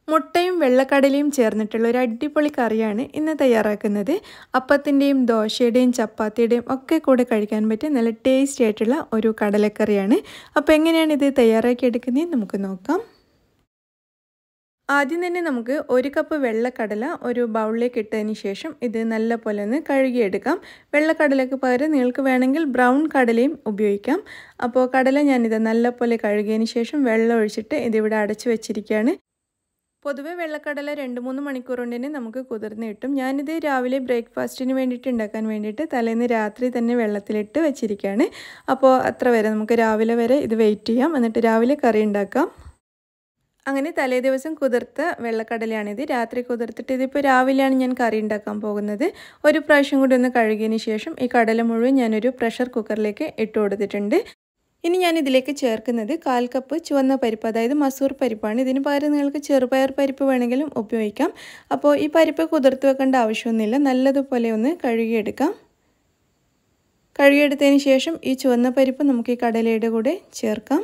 മുട്ടയും വെള്ളക്കടലയും ചേർന്നിട്ടുള്ള ഒരു അടിപൊളി കറിയാണ് ഇന്ന് തയ്യാറാക്കുന്നത് അപ്പത്തിൻ്റെയും ദോശയുടെയും ചപ്പാത്തിയുടെയും ഒക്കെ കൂടെ കഴിക്കാൻ പറ്റിയ നല്ല ടേസ്റ്റി ആയിട്ടുള്ള ഒരു കടലക്കറിയാണ് അപ്പോൾ എങ്ങനെയാണ് ഇത് തയ്യാറാക്കിയെടുക്കുന്നത് നമുക്ക് നോക്കാം ആദ്യം തന്നെ നമുക്ക് ഒരു കപ്പ് വെള്ളക്കടല ഒരു ബൗളിലേക്ക് ഇട്ടതിന് ശേഷം ഇത് നല്ല പോലെ ഒന്ന് കഴുകിയെടുക്കാം വെള്ളക്കടലയ്ക്ക് പകരം നിങ്ങൾക്ക് വേണമെങ്കിൽ ബ്രൗൺ കടലയും ഉപയോഗിക്കാം അപ്പോൾ കടല ഞാനിത് നല്ല പോലെ കഴുകിയതിന് ശേഷം വെള്ളം ഒഴിച്ചിട്ട് ഇതിവിടെ അടച്ചു വെച്ചിരിക്കുകയാണ് പൊതുവെ വെള്ളക്കടല രണ്ട് മൂന്ന് മണിക്കൂർ കൊണ്ട് തന്നെ നമുക്ക് കുതിർന്ന് കിട്ടും ഞാനിത് രാവിലെ ബ്രേക്ക്ഫാസ്റ്റിന് വേണ്ടിയിട്ട് ഉണ്ടാക്കാൻ വേണ്ടിയിട്ട് തലേന്ന് രാത്രി തന്നെ വെള്ളത്തിലിട്ട് വെച്ചിരിക്കുകയാണ് അപ്പോൾ അത്ര വരെ നമുക്ക് രാവിലെ വരെ ഇത് വെയിറ്റ് ചെയ്യാം എന്നിട്ട് രാവിലെ കറി ഉണ്ടാക്കാം അങ്ങനെ തലേ ദിവസം കുതിർത്ത വെള്ളക്കടലയാണിത് രാത്രി കുതിർത്തിട്ട് ഇതിപ്പോൾ രാവിലെയാണ് ഞാൻ കറി ഉണ്ടാക്കാൻ പോകുന്നത് ഒരു പ്രാവശ്യം കൂടി ഒന്ന് കഴുകിയതിന് ശേഷം ഈ കടല മുഴുവൻ ഞാനൊരു പ്രഷർ കുക്കറിലേക്ക് ഇട്ട് കൊടുത്തിട്ടുണ്ട് ഇനി ഞാൻ ഇതിലേക്ക് ചേർക്കുന്നത് കാൽ കപ്പ് ചുവന്ന പരിപ്പ് അതായത് മസൂർ പരിപ്പാണ് ഇതിന് പകരം നിങ്ങൾക്ക് ചെറുപയർ പരിപ്പ് വേണമെങ്കിലും ഉപയോഗിക്കാം അപ്പോൾ ഈ പരിപ്പ് കുതിർത്ത് വെക്കേണ്ട ആവശ്യമൊന്നുമില്ല നല്ലതുപോലെ ഒന്ന് കഴുകിയെടുക്കാം കഴുകിയെടുത്തതിന് ശേഷം ഈ ചുവന്ന പരിപ്പ് നമുക്ക് ഈ കടലയുടെ കൂടെ ചേർക്കാം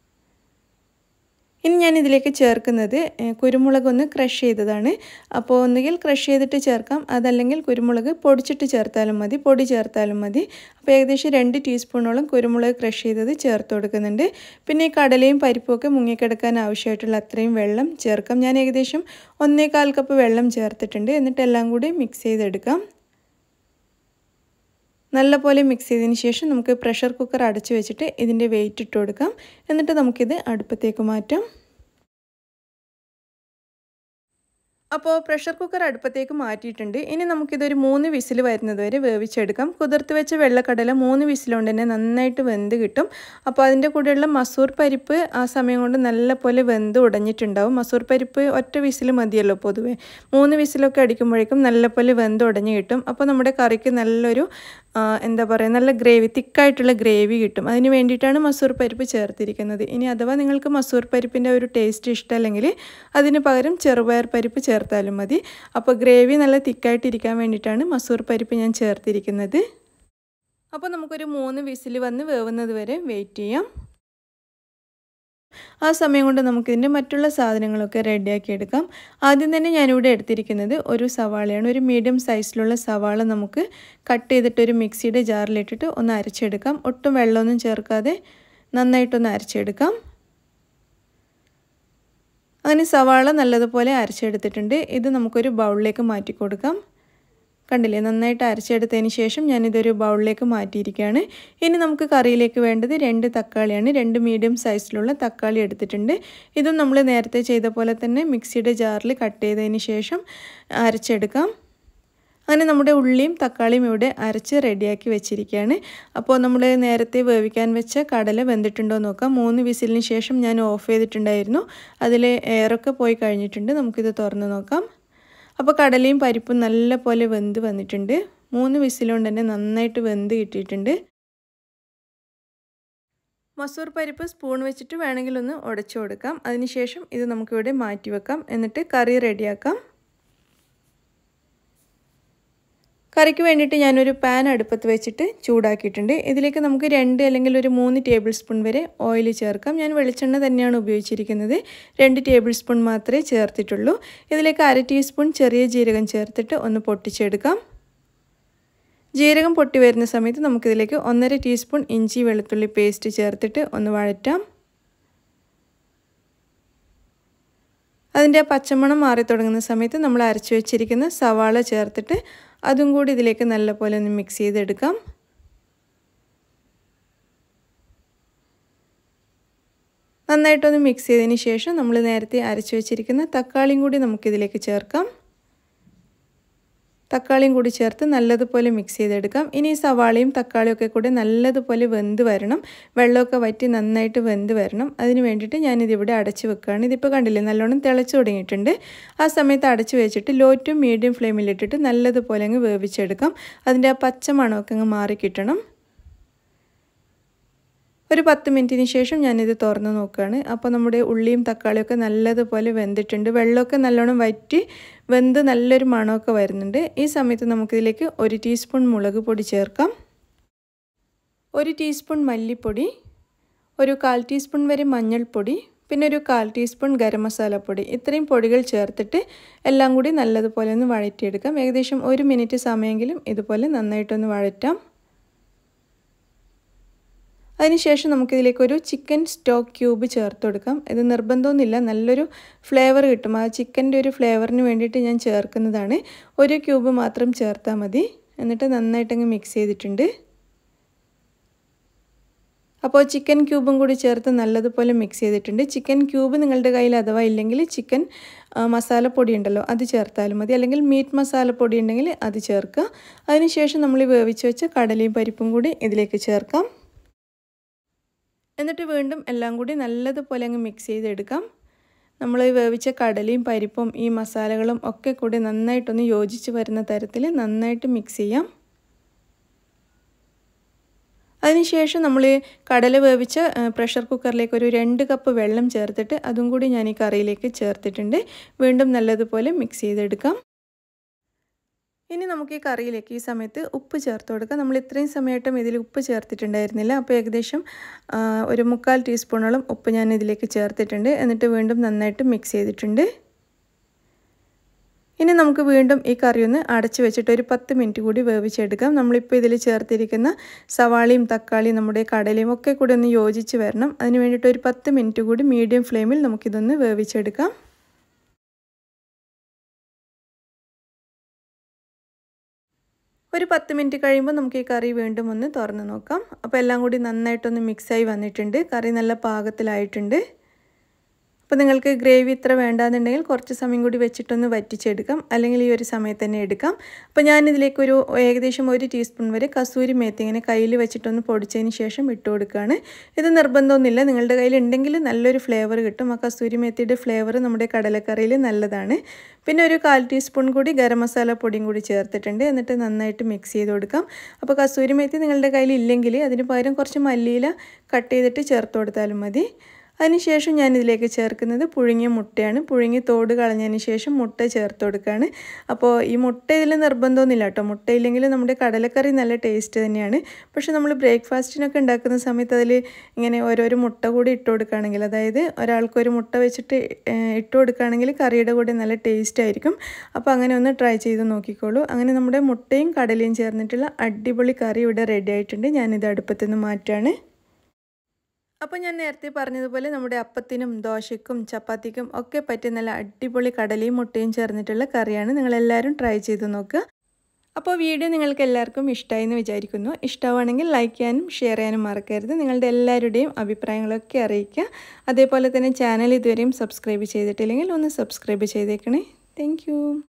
ഇനി ഞാൻ ഇതിലേക്ക് ചേർക്കുന്നത് കുരുമുളക് ഒന്ന് ക്രഷ് ചെയ്തതാണ് അപ്പോൾ ഒന്നുകിൽ ക്രഷ് ചെയ്തിട്ട് ചേർക്കാം അതല്ലെങ്കിൽ കുരുമുളക് പൊടിച്ചിട്ട് ചേർത്താലും മതി പൊടി ചേർത്താലും മതി അപ്പോൾ ഏകദേശം രണ്ട് ടീസ്പൂണോളം കുരുമുളക് ക്രഷ് ചെയ്തത് ചേർത്ത് കൊടുക്കുന്നുണ്ട് പിന്നെ ഈ കടലയും പരിപ്പും ഒക്കെ മുങ്ങിക്കിടക്കാൻ ആവശ്യമായിട്ടുള്ള അത്രയും വെള്ളം ചേർക്കാം ഞാൻ ഏകദേശം ഒന്നേകാൽ കപ്പ് വെള്ളം ചേർത്തിട്ടുണ്ട് എന്നിട്ട് എല്ലാം കൂടി മിക്സ് ചെയ്തെടുക്കാം നല്ലപോലെ മിക്സ് ചെയ്തതിന് ശേഷം നമുക്ക് പ്രഷർ കുക്കർ അടച്ചു വെച്ചിട്ട് ഇതിൻ്റെ വെയിറ്റ് ഇട്ട് കൊടുക്കാം എന്നിട്ട് നമുക്കിത് അടുപ്പത്തേക്ക് മാറ്റാം അപ്പോൾ പ്രഷർ കുക്കർ അടുപ്പത്തേക്ക് മാറ്റിയിട്ടുണ്ട് ഇനി നമുക്കിതൊരു മൂന്ന് വിസിൽ വരുന്നത് വരെ വേവിച്ചെടുക്കാം കുതിർത്ത് വെച്ച വെള്ളക്കടല മൂന്ന് വിസിലുകൊണ്ട് തന്നെ നന്നായിട്ട് വെന്ത് കിട്ടും അപ്പോൾ അതിൻ്റെ കൂടെയുള്ള മസൂർ പരിപ്പ് ആ സമയം കൊണ്ട് നല്ല പോലെ വെന്ത് ഉടഞ്ഞിട്ടുണ്ടാവും മസൂർ പരിപ്പ് ഒറ്റ വിസിൽ മതിയല്ലോ പൊതുവേ മൂന്ന് വിസിലൊക്കെ അടിക്കുമ്പോഴേക്കും നല്ല പോലെ വെന്ത് ഉടഞ്ഞ് കിട്ടും അപ്പോൾ നമ്മുടെ കറിക്ക് നല്ലൊരു എന്താ പറയുക നല്ല ഗ്രേവി തിക്കായിട്ടുള്ള ഗ്രേവി കിട്ടും അതിന് വേണ്ടിയിട്ടാണ് മസൂർ പരിപ്പ് ചേർത്തിരിക്കുന്നത് ഇനി അഥവാ നിങ്ങൾക്ക് മസൂർ പരിപ്പിൻ്റെ ഒരു ടേസ്റ്റ് ഇഷ്ടമല്ലെങ്കിൽ അതിന് പകരം ചെറുപയർ പരിപ്പ് ചേർത്താലും മതി അപ്പോൾ ഗ്രേവി നല്ല തിക്കായിട്ടിരിക്കാൻ വേണ്ടിയിട്ടാണ് മസൂർ പരിപ്പ് ഞാൻ ചേർത്തിരിക്കുന്നത് അപ്പോൾ നമുക്കൊരു മൂന്ന് വിസിൽ വന്ന് വേവുന്നത് വരെ വെയിറ്റ് ചെയ്യാം ആ സമയം കൊണ്ട് നമുക്കിതിൻ്റെ മറ്റുള്ള സാധനങ്ങളൊക്കെ റെഡിയാക്കി എടുക്കാം ആദ്യം തന്നെ ഞാനിവിടെ എടുത്തിരിക്കുന്നത് ഒരു സവാളയാണ് ഒരു മീഡിയം സൈസിലുള്ള സവാള നമുക്ക് കട്ട് ചെയ്തിട്ട് ഒരു മിക്സിയുടെ ജാറിലിട്ടിട്ട് ഒന്ന് അരച്ചെടുക്കാം ഒട്ടും വെള്ളമൊന്നും ചേർക്കാതെ നന്നായിട്ടൊന്ന് അരച്ചെടുക്കാം അങ്ങനെ സവാള നല്ലതുപോലെ അരച്ചെടുത്തിട്ടുണ്ട് ഇത് നമുക്കൊരു ബൗളിലേക്ക് മാറ്റി കൊടുക്കാം കണ്ടില്ലേ നന്നായിട്ട് അരച്ചെടുത്തതിന് ശേഷം ഞാനിതൊരു ബൗളിലേക്ക് മാറ്റിയിരിക്കുകയാണ് ഇനി നമുക്ക് കറിയിലേക്ക് വേണ്ടത് രണ്ട് തക്കാളിയാണ് രണ്ട് മീഡിയം സൈസിലുള്ള തക്കാളി എടുത്തിട്ടുണ്ട് ഇതും നമ്മൾ നേരത്തെ ചെയ്ത പോലെ തന്നെ മിക്സിയുടെ ജാറിൽ കട്ട് ചെയ്തതിന് ശേഷം അരച്ചെടുക്കാം അങ്ങനെ നമ്മുടെ ഉള്ളിയും തക്കാളിയും ഇവിടെ അരച്ച് റെഡിയാക്കി വെച്ചിരിക്കുകയാണ് അപ്പോൾ നമ്മൾ നേരത്തെ വേവിക്കാൻ വെച്ച കടല വെന്തിട്ടുണ്ടോ നോക്കാം മൂന്ന് വിസിലിന് ശേഷം ഞാൻ ഓഫ് ചെയ്തിട്ടുണ്ടായിരുന്നു അതിൽ എയറൊക്കെ പോയി കഴിഞ്ഞിട്ടുണ്ട് നമുക്കിത് തുറന്ന് നോക്കാം അപ്പോൾ കടലയും പരിപ്പും നല്ല പോലെ വെന്ത് വന്നിട്ടുണ്ട് മൂന്ന് വിസിലുകൊണ്ട് തന്നെ നന്നായിട്ട് വെന്ത് കിട്ടിയിട്ടുണ്ട് മസൂർ പരിപ്പ് സ്പൂൺ വെച്ചിട്ട് വേണമെങ്കിൽ ഒന്ന് ഉടച്ചു കൊടുക്കാം അതിനുശേഷം ഇത് നമുക്കിവിടെ മാറ്റി വെക്കാം എന്നിട്ട് കറി റെഡിയാക്കാം കറിക്ക് വേണ്ടിയിട്ട് ഞാനൊരു പാൻ അടുപ്പത്ത് വെച്ചിട്ട് ചൂടാക്കിയിട്ടുണ്ട് ഇതിലേക്ക് നമുക്ക് രണ്ട് അല്ലെങ്കിൽ ഒരു മൂന്ന് ടേബിൾ സ്പൂൺ വരെ ഓയിൽ ചേർക്കാം ഞാൻ വെളിച്ചെണ്ണ തന്നെയാണ് ഉപയോഗിച്ചിരിക്കുന്നത് രണ്ട് ടേബിൾ സ്പൂൺ മാത്രമേ ചേർത്തിട്ടുള്ളൂ ഇതിലേക്ക് അര ടീസ്പൂൺ ചെറിയ ജീരകം ചേർത്തിട്ട് ഒന്ന് പൊട്ടിച്ചെടുക്കാം ജീരകം പൊട്ടി വരുന്ന സമയത്ത് നമുക്കിതിലേക്ക് ഒന്നര ടീസ്പൂൺ ഇഞ്ചി വെളുത്തുള്ളി പേസ്റ്റ് ചേർത്തിട്ട് ഒന്ന് വഴറ്റാം അതിൻ്റെ പച്ചമണം മാറി തുടങ്ങുന്ന സമയത്ത് നമ്മൾ അരച്ചു വെച്ചിരിക്കുന്ന സവാള ചേർത്തിട്ട് അതും കൂടി ഇതിലേക്ക് നല്ലപോലെ ഒന്ന് മിക്സ് ചെയ്തെടുക്കാം നന്നായിട്ടൊന്ന് മിക്സ് ചെയ്തതിന് ശേഷം നമ്മൾ നേരത്തെ അരച്ചു വെച്ചിരിക്കുന്ന തക്കാളിയും കൂടി നമുക്കിതിലേക്ക് ചേർക്കാം തക്കാളിയും കൂടി ചേർത്ത് നല്ലതുപോലെ മിക്സ് ചെയ്തെടുക്കാം ഇനി സവാളയും തക്കാളിയും ഒക്കെ കൂടി നല്ലതുപോലെ വെന്ത് വരണം വെള്ളമൊക്കെ വറ്റി നന്നായിട്ട് വെന്ത് വരണം അതിന് വേണ്ടിയിട്ട് ഞാനിതിവിടെ അടച്ച് വെക്കുകയാണ് ഇതിപ്പോൾ കണ്ടില്ലേ നല്ലോണം തിളച്ച് തുടങ്ങിയിട്ടുണ്ട് ആ സമയത്ത് അടച്ച് വെച്ചിട്ട് ലോ ടു മീഡിയം ഫ്ലെയിമിലിട്ടിട്ട് നല്ലതുപോലെ അങ്ങ് വേവിച്ചെടുക്കാം അതിൻ്റെ ആ പച്ച മണമൊക്കെ അങ്ങ് മാറി കിട്ടണം ഒരു പത്ത് മിനിറ്റിന് ശേഷം ഞാനിത് തുറന്ന് നോക്കുകയാണ് അപ്പോൾ നമ്മുടെ ഉള്ളിയും തക്കാളിയൊക്കെ നല്ലതുപോലെ വെന്തിട്ടുണ്ട് വെള്ളമൊക്കെ നല്ലോണം വറ്റി വെന്ത് നല്ലൊരു മണമൊക്കെ വരുന്നുണ്ട് ഈ സമയത്ത് നമുക്കിതിലേക്ക് ഒരു ടീസ്പൂൺ മുളക് പൊടി ചേർക്കാം ഒരു ടീസ്പൂൺ മല്ലിപ്പൊടി ഒരു കാൽ ടീസ്പൂൺ വരെ മഞ്ഞൾപ്പൊടി പിന്നെ ഒരു കാൽ ടീസ്പൂൺ ഗരം മസാലപ്പൊടി ഇത്രയും പൊടികൾ ചേർത്തിട്ട് എല്ലാം കൂടി നല്ലതുപോലെ ഒന്ന് വഴറ്റിയെടുക്കാം ഏകദേശം ഒരു മിനിറ്റ് സമയമെങ്കിലും ഇതുപോലെ നന്നായിട്ടൊന്ന് വഴറ്റാം അതിനുശേഷം നമുക്കിതിലേക്കൊരു ചിക്കൻ സ്റ്റോക്ക് ക്യൂബ് ചേർത്ത് കൊടുക്കാം ഇത് നിർബന്ധമൊന്നുമില്ല നല്ലൊരു ഫ്ലേവർ കിട്ടും ആ ചിക്കൻ്റെ ഒരു ഫ്ലേവറിന് വേണ്ടിയിട്ട് ഞാൻ ചേർക്കുന്നതാണ് ഒരു ക്യൂബ് മാത്രം ചേർത്താൽ മതി എന്നിട്ട് നന്നായിട്ടങ്ങ് മിക്സ് ചെയ്തിട്ടുണ്ട് അപ്പോൾ ചിക്കൻ ക്യൂബും കൂടി ചേർത്ത് നല്ലതുപോലെ മിക്സ് ചെയ്തിട്ടുണ്ട് ചിക്കൻ ക്യൂബ് നിങ്ങളുടെ കയ്യിൽ അഥവാ ഇല്ലെങ്കിൽ ചിക്കൻ മസാലപ്പൊടി ഉണ്ടല്ലോ അത് ചേർത്താലും മതി അല്ലെങ്കിൽ മീറ്റ് മസാലപ്പൊടി ഉണ്ടെങ്കിൽ അത് ചേർക്കുക അതിനുശേഷം നമ്മൾ വേവിച്ച് വെച്ച കടലയും പരിപ്പും കൂടി ഇതിലേക്ക് ചേർക്കാം എന്നിട്ട് വീണ്ടും എല്ലാം കൂടി നല്ലതുപോലെ അങ്ങ് മിക്സ് ചെയ്തെടുക്കാം നമ്മൾ വേവിച്ച കടലയും പരിപ്പും ഈ മസാലകളും ഒക്കെ കൂടി നന്നായിട്ടൊന്ന് യോജിച്ച് വരുന്ന തരത്തിൽ നന്നായിട്ട് മിക്സ് ചെയ്യാം അതിനുശേഷം നമ്മൾ കടല വേവിച്ച പ്രഷർ കുക്കറിലേക്ക് ഒരു രണ്ട് കപ്പ് വെള്ളം ചേർത്തിട്ട് അതും കൂടി ഞാൻ ഈ കറിയിലേക്ക് ചേർത്തിട്ടുണ്ട് വീണ്ടും നല്ലതുപോലെ മിക്സ് ചെയ്തെടുക്കാം ഇനി നമുക്ക് ഈ കറിയിലേക്ക് ഈ സമയത്ത് ഉപ്പ് ചേർത്ത് കൊടുക്കാം നമ്മൾ ഇത്രയും സമയമായിട്ടും ഇതിൽ ഉപ്പ് ചേർത്തിട്ടുണ്ടായിരുന്നില്ല അപ്പോൾ ഏകദേശം ഒരു മുക്കാൽ ടീസ്പൂണോളം ഉപ്പ് ഞാൻ ഇതിലേക്ക് ചേർത്തിട്ടുണ്ട് എന്നിട്ട് വീണ്ടും നന്നായിട്ട് മിക്സ് ചെയ്തിട്ടുണ്ട് ഇനി നമുക്ക് വീണ്ടും ഈ കറി ഒന്ന് അടച്ച് വെച്ചിട്ട് ഒരു പത്ത് മിനിറ്റ് കൂടി വേവിച്ചെടുക്കാം നമ്മളിപ്പോൾ ഇതിൽ ചേർത്തിരിക്കുന്ന സവാളയും തക്കാളിയും നമ്മുടെ കടലയും ഒക്കെ കൂടി ഒന്ന് യോജിച്ച് വരണം അതിന് വേണ്ടിയിട്ട് ഒരു പത്ത് മിനിറ്റ് കൂടി മീഡിയം ഫ്ലെയിമിൽ നമുക്കിതൊന്ന് വേവിച്ചെടുക്കാം ഒരു പത്ത് മിനിറ്റ് കഴിയുമ്പോൾ നമുക്ക് ഈ കറി വീണ്ടും ഒന്ന് തുറന്ന് നോക്കാം അപ്പോൾ എല്ലാം കൂടി നന്നായിട്ടൊന്ന് മിക്സായി വന്നിട്ടുണ്ട് കറി നല്ല പാകത്തിലായിട്ടുണ്ട് അപ്പോൾ നിങ്ങൾക്ക് ഗ്രേവി ഇത്ര വേണ്ടാന്നുണ്ടെങ്കിൽ കുറച്ച് സമയം കൂടി വെച്ചിട്ടൊന്ന് വറ്റിച്ചെടുക്കാം അല്ലെങ്കിൽ ഈ ഒരു സമയത്ത് തന്നെ എടുക്കാം അപ്പോൾ ഞാനിതിലേക്ക് ഒരു ഏകദേശം ഒരു ടീസ്പൂൺ വരെ കസൂരി മേത്തി ഇങ്ങനെ കയ്യിൽ വെച്ചിട്ടൊന്ന് പൊടിച്ചതിന് ശേഷം ഇട്ട് കൊടുക്കുകയാണ് ഇത് നിർബന്ധമൊന്നുമില്ല നിങ്ങളുടെ കയ്യിൽ ഉണ്ടെങ്കിൽ നല്ലൊരു ഫ്ലേവർ കിട്ടും ആ കസൂരി മേത്തിയുടെ ഫ്ലേവർ നമ്മുടെ കടലക്കറിയിൽ നല്ലതാണ് പിന്നെ ഒരു കാൽ ടീസ്പൂൺ കൂടി ഗരം മസാല പൊടിയും കൂടി ചേർത്തിട്ടുണ്ട് എന്നിട്ട് നന്നായിട്ട് മിക്സ് ചെയ്ത് കൊടുക്കാം അപ്പോൾ കസൂരി മേത്തി നിങ്ങളുടെ കയ്യിൽ ഇല്ലെങ്കിൽ അതിന് പകരം കുറച്ച് മല്ലിയില കട്ട് ചെയ്തിട്ട് ചേർത്ത് കൊടുത്താലും മതി അതിനുശേഷം ഞാൻ ഇതിലേക്ക് ചേർക്കുന്നത് പുഴുങ്ങിയ മുട്ടയാണ് പുഴുങ്ങി തോട് കളഞ്ഞതിന് ശേഷം മുട്ട ചേർത്ത് കൊടുക്കുകയാണ് അപ്പോൾ ഈ മുട്ട ഇതിൽ നിർബന്ധമൊന്നുമില്ല കേട്ടോ മുട്ടയില്ലെങ്കിൽ നമ്മുടെ കടലക്കറി നല്ല ടേസ്റ്റ് തന്നെയാണ് പക്ഷേ നമ്മൾ ബ്രേക്ക്ഫാസ്റ്റിനൊക്കെ ഉണ്ടാക്കുന്ന സമയത്ത് അതിൽ ഇങ്ങനെ ഓരോരോ മുട്ട കൂടി ഇട്ട് കൊടുക്കുകയാണെങ്കിൽ അതായത് ഒരാൾക്കൊരു മുട്ട വെച്ചിട്ട് ഇട്ട് കൊടുക്കുകയാണെങ്കിൽ കറിയുടെ കൂടെ നല്ല ടേസ്റ്റ് ആയിരിക്കും അപ്പോൾ അങ്ങനെ ഒന്ന് ട്രൈ ചെയ്ത് നോക്കിക്കോളൂ അങ്ങനെ നമ്മുടെ മുട്ടയും കടലയും ചേർന്നിട്ടുള്ള അടിപൊളി കറി ഇവിടെ റെഡി ആയിട്ടുണ്ട് ഞാനിത് അടുപ്പത്തുനിന്ന് മാറ്റാണ് അപ്പോൾ ഞാൻ നേരത്തെ പറഞ്ഞതുപോലെ നമ്മുടെ അപ്പത്തിനും ദോശയ്ക്കും ചപ്പാത്തിക്കും ഒക്കെ പറ്റിയ നല്ല അടിപൊളി കടലയും മുട്ടയും ചേർന്നിട്ടുള്ള കറിയാണ് നിങ്ങളെല്ലാവരും ട്രൈ ചെയ്ത് നോക്കുക അപ്പോൾ വീഡിയോ നിങ്ങൾക്ക് എല്ലാവർക്കും ഇഷ്ടമായി എന്ന് വിചാരിക്കുന്നു ഇഷ്ടമാണെങ്കിൽ ലൈക്ക് ചെയ്യാനും ഷെയർ ചെയ്യാനും മറക്കരുത് നിങ്ങളുടെ എല്ലാവരുടെയും അഭിപ്രായങ്ങളൊക്കെ അറിയിക്കുക അതേപോലെ തന്നെ ചാനൽ ഇതുവരെയും സബ്സ്ക്രൈബ് ചെയ്തിട്ടില്ലെങ്കിൽ ഒന്ന് സബ്സ്ക്രൈബ് ചെയ്തേക്കണേ താങ്ക്